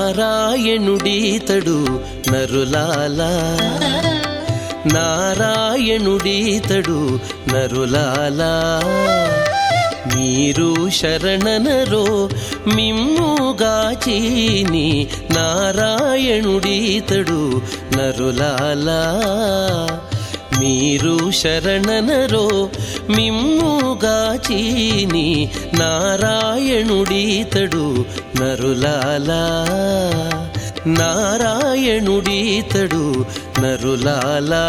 నారాయణుడీతడు నరులాలా నారాయణుడీతడు నరులాలా మీరు శరణనరో మిమ్ముగాచీని నారాయణుడీతడు నరులాలా మీరు శరణనరో మిమ్ముగాచీని నారాయణుడీతడు నరులాలా నారాయణుడీతడు నరులాలా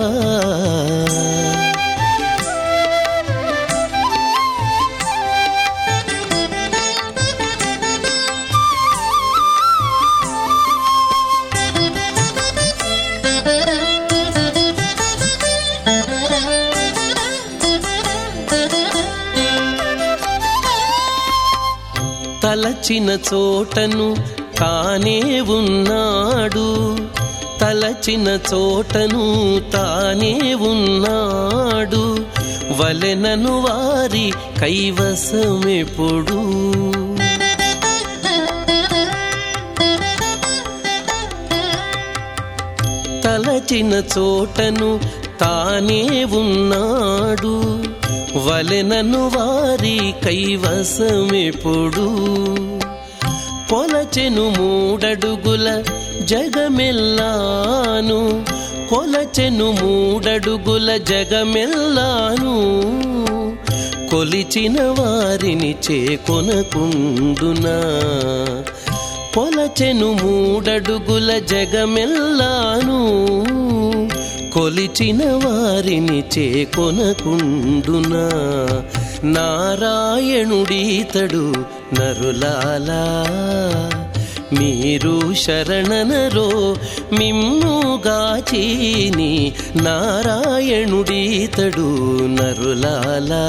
తలచిన చోటను తానే ఉన్నాడు తలచిన చోటను తానే ఉన్నాడు వలెనను వారి కైవసమెప్పుడు తలచిన చోటను తానే ఉన్నాడు వలెనను వారి కైవసమెప్పుడు కొలచెను మూడడుగుల జగమెల్లాను కొలచెను మూడడుగుల జగమెల్లాను కొలిచిన వారిని చేకొనకుండునా కొలచెను మూడడుగుల జగమెల్లాను కొలిచిన వారిని చేకొనకుండునా నారాయణుడీతడు నరులాలా మీరు శరణనరో మిమ్ముగాచీని నారాయణుడీతడు నరులాలా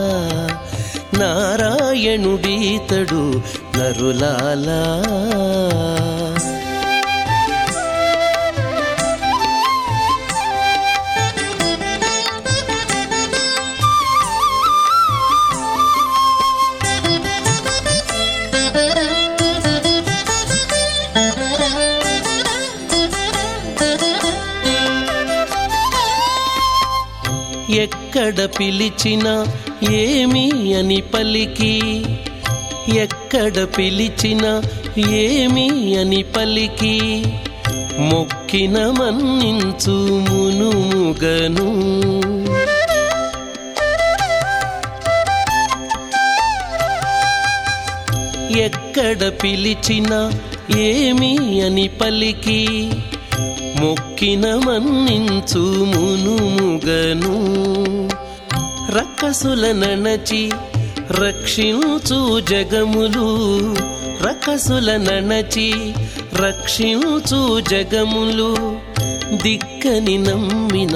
నారాయణుడీతడు నరులాలా ఎక్కడ పిలిచినా ఏమి అని పలికి ఎక్కడ పిలిచినా ఏమి అని పలికి మొక్కిన మన్నించు మునుముగను ఎక్కడ పిలిచినా ఏమి అని పలికి మొక్కిన మన్నించు మునుముగను రక్కసుల నణచి రక్షించు జగములు రకసుల నణచి రక్షించు జగములు దిక్కని నమ్మిన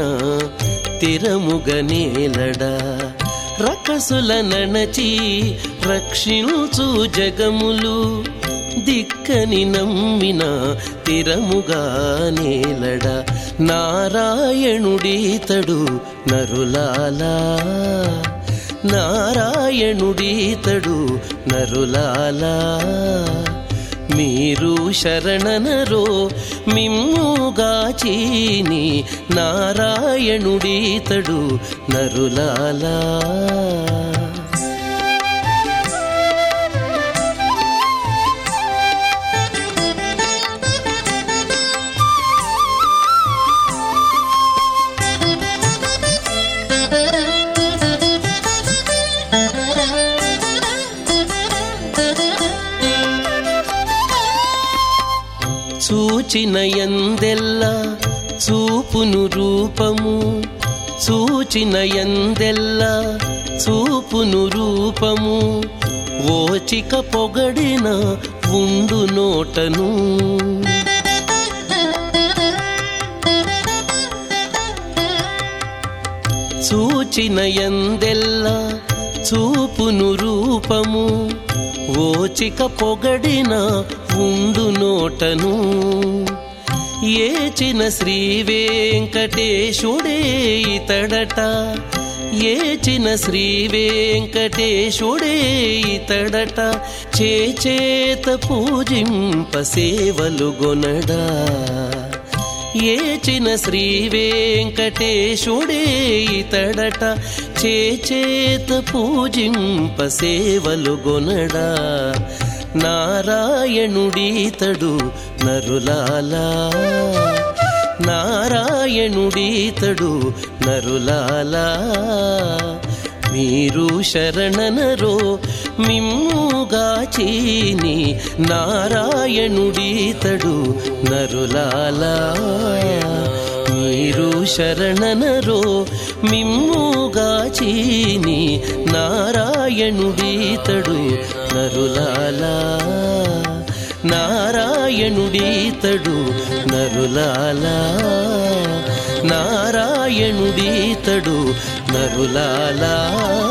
తిరముగనేలడా రకసుల నణచి రక్షించు జగములు దిక్కని నమ్మిన తిరముగా నేలడ నారాయణుడీతడు నరులాలా నారాయణుడీతడు నరులాలా మీరు శరణనరో మిమ్ముగాచీని నారాయణుడీతడు నరులాలా చూచిన ఎందెల్ల చూపును రూపము చూచిన ఎందెల్ల చూపును రూపము ఓచిక పొగడిన ఉండు నోటను చూచిన ఎందెల్ల చూపును రూపము ఓచిక పొగడిన ఉండు నోటను ఏచిన శ్రీ వెంకటేశుడే ఇతడట ఏచిన శ్రీ వెంకటేశుడే ఇతడట చేచేత పూజింప సేవలు గొనడా ఏచిన శ్రీ వెంకటేశుడే ఇతడట చేచేత పూజింప సేవలు గొనడా నారాయణుడీతడు నరులాలా నారాయణుడీతడు నరులాలా మీరు శరణనరో మిమ్ముగాచీని నారాయణుడీతడు నరులాలా మీరు శరణనరో మిమ్ముగాచీని నారాయణుడీతడు నరులాలా నారాయణుడీతడు నరులాలా నారాయణుడీతడు నరులాలా